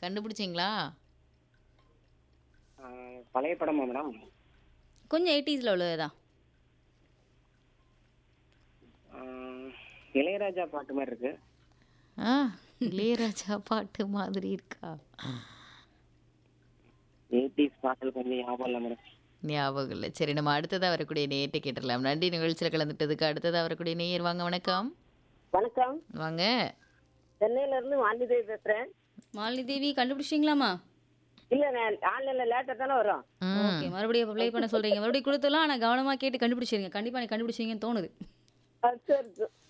கண்டுபிடிச்சிங்களா ஆ, பழைய படமா மேடம் கொஞ்சம் எயிட்டிஸில் உள்ளதுதான் ஆ, இளையராஜா பாட்டு மாதிரி இருக்கு ஆ இளையராஜா பாட்டு மாதிரி இருக்கா எயிட்டிஸ் பாடல் கொஞ்சம் ஞாபகம் இல்லை மேடம் ஞாபகம் இல்லை சரி நம்ம அடுத்ததாக வரக்கூடிய நேயத்தை கேட்டுடலாம் நன்றி நிகழ்ச்சியில் கலந்துட்டதுக்கு அடுத்ததாக வரக்கூடிய நேயர் வாங்க வணக்கம் வணக்கம் வாங்க சென்னையில இருந்து வாணிதேவி பேசுறேன் மாலினி தேவி கண்டுபிடிச்சிங்களா இல்ல நான் ஆன்லைன்ல லேட்டா தானே வரும் ம் ஓகே மறுபடியும் ப்ளே பண்ண சொல்றீங்க மறுபடியும் கொடுத்துலாம் ஆனால் கவனமாக கேட்டு கண்டுபிடிச்சிருங்க கண்டிப்பாக நீ கண்டுபிடிச்சிங்கன்னு தோணுது அது சரி